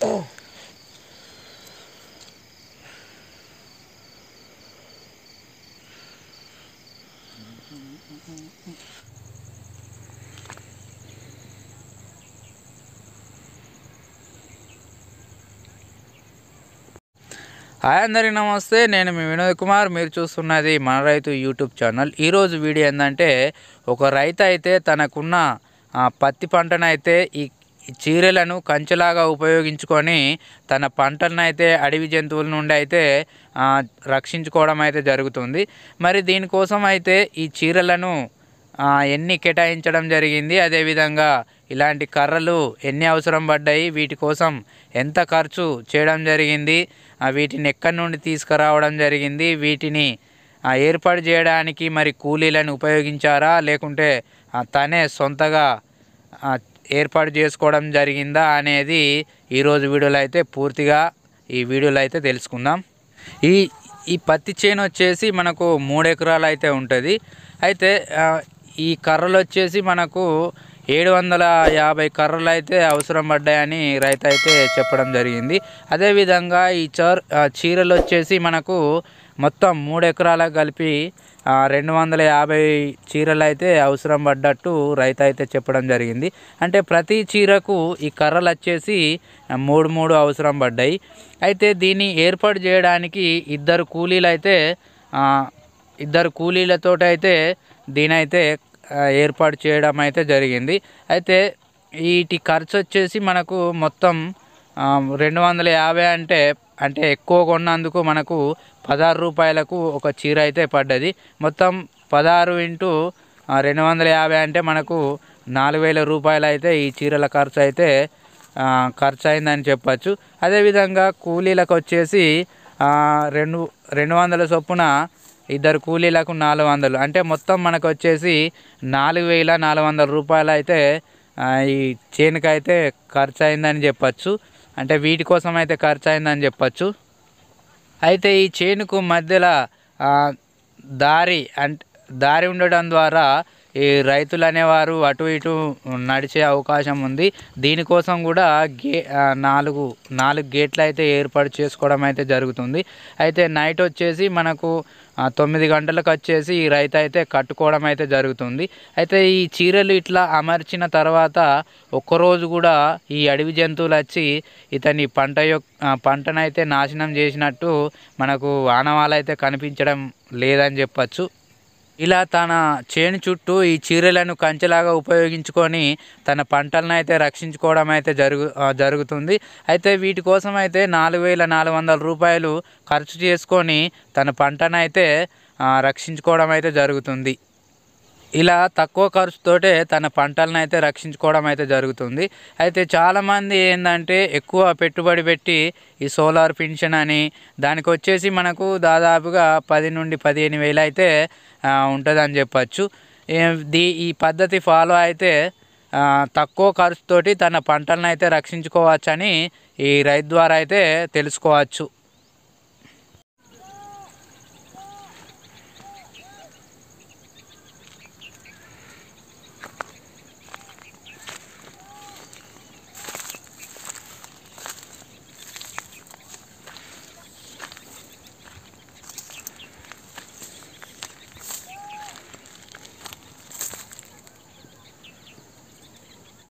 hi అందరికీ నమస్తే నేను మీ వినోద్ కుమార్ మీరు చూస్తున్నది మన రైతు యూట్యూబ్ ఛానల్ ఈరోజు వీడియో ఏంటంటే ఒక రైతు అయితే తనకున్న ఆ, పత్తి పంటను అయితే ఈ ఈ చీరలను కంచెలాగా ఉపయోగించుకొని తన పంటలను అయితే అడవి జంతువుల నుండి అయితే ఆ, రక్షించుకోవడం అయితే జరుగుతుంది మరి దీనికోసం అయితే ఈ చీరలను ఆ, ఎన్ని కేటాయించడం జరిగింది అదేవిధంగా ఇలాంటి కర్రలు ఎన్ని అవసరం పడ్డాయి వీటి కోసం ఎంత ఖర్చు చేయడం జరిగింది ఆ, వీటిని ఎక్కడి నుండి తీసుకురావడం జరిగింది వీటిని ఆ, ఏర్పాటు చేయడానికి మరి కూలీలను ఉపయోగించారా లేకుంటే ఆ, తనే సొంతగా ఆ, ఏర్పాటు చేసుకోవడం జరిగిందా అనేది ఈరోజు వీడియోలో అయితే పూర్తిగా ఈ వీడియోలో అయితే తెలుసుకుందాం ఈ ఈ పత్తి చేను వచ్చేసి మనకు మూడు ఎకరాలు అయితే ఉంటుంది అయితే ఆ, ఈ కర్రలు వచ్చేసి మనకు ఏడు వందల యాభై కర్రలు అయితే అవసరం పడ్డాయని రైతు అయితే చెప్పడం జరిగింది అదేవిధంగా ఈ చర్ ఆ, చీరలు వచ్చేసి మనకు మొత్తం మూడు ఎకరాలకు కలిపి ఆ, రెండు వందల యాభై చీరలు అయితే అవసరం పడ్డట్టు రైతు అయితే చెప్పడం జరిగింది అంటే ప్రతి చీరకు ఈ కర్రలు వచ్చేసి ఆ, మూడు మూడు అవసరం పడ్డాయి అయితే దీన్ని ఏర్పాటు చేయడానికి ఇద్దరు కూలీలు అయితే ఆ, ఇద్దరు కూలీలతో అయితే దీనైతే ఆ, ఏర్పాటు చేయడం అయితే జరిగింది అయితే వీటి ఖర్చు వచ్చేసి మనకు మొత్తం ఆ, రెండు వందల యాభై అంటే అంటే ఎక్కువ కొన్నందుకు మనకు పదహారు రూపాయలకు ఒక చీర అయితే పడ్డది మొత్తం పదహారు ఇంటూ ఆ, రెండు వందల యాభై అంటే మనకు నాలుగు వేల రూపాయలు అయితే ఈ చీరల ఖర్చు అయితే ఆ, ఖర్చు అయిందని చెప్పచ్చు అదేవిధంగా కూలీలకు వచ్చేసి ఆ, రెండు రెండు వందల చొప్పున ఇద్దరు కూలీలకు నాలుగు వందలు అంటే మొత్తం మనకు వచ్చేసి నాలుగు వేల నాలుగు వందల రూపాయలు అయితే ఆ, ఈ చేనుకి అయితే ఖర్చు అయిందని చెప్పచ్చు అంటే వీటి కోసం అయితే ఖర్చు అయిందని చెప్పచ్చు అయితే ఈ చేనుకు మధ్యలో ఆ, దారి అంటే దారి ఉండడం ద్వారా ఈ రైతులు అనేవారు అటు ఇటు నడిచే అవకాశం ఉంది దీనికోసం కూడా గే ఆ, నాలుగు నాలుగు గేట్లు అయితే ఏర్పాటు చేసుకోవడం అయితే జరుగుతుంది అయితే నైట్ వచ్చేసి మనకు ఆ, తొమ్మిది గంటలకు వచ్చేసి ఈ రైతు అయితే కట్టుకోవడం అయితే జరుగుతుంది అయితే ఈ చీరలు ఇట్లా అమర్చిన తర్వాత ఒక్కరోజు కూడా ఈ అడవి జంతువులు వచ్చి ఇతని పంట యొక్క పంటనైతే నాశనం చేసినట్టు మనకు ఆనవాళ్ళు అయితే కనిపించడం లేదని చెప్పచ్చు ఇలా తన చేను చుట్టూ ఈ చీరలను కంచెలాగా ఉపయోగించుకొని తన పంటలను అయితే రక్షించుకోవడం అయితే జరుగు ఆ, జరుగుతుంది అయితే వీటి కోసం అయితే నాలుగు వేల నాలుగు వందల రూపాయలు ఖర్చు చేసుకొని తన పంటను అయితే ఆ, రక్షించుకోవడం అయితే జరుగుతుంది ఇలా తక్కువ ఖర్చుతోటే తన పంటలను అయితే రక్షించుకోవడం అయితే జరుగుతుంది అయితే చాలామంది ఏంటంటే ఎక్కువ పెట్టుబడి పెట్టి ఈ సోలార్ పెన్షన్ అని దానికి వచ్చేసి మనకు దాదాపుగా పది నుండి పదిహేను వేలు అయితే ఉంటుందని చెప్పచ్చు ఏ- దీ ఈ పద్ధతి ఫాలో అయితే ఆ, తక్కువ ఖర్చుతోటి తన పంటలను అయితే రక్షించుకోవచ్చని ఈ రైతు ద్వారా అయితే తెలుసుకోవచ్చు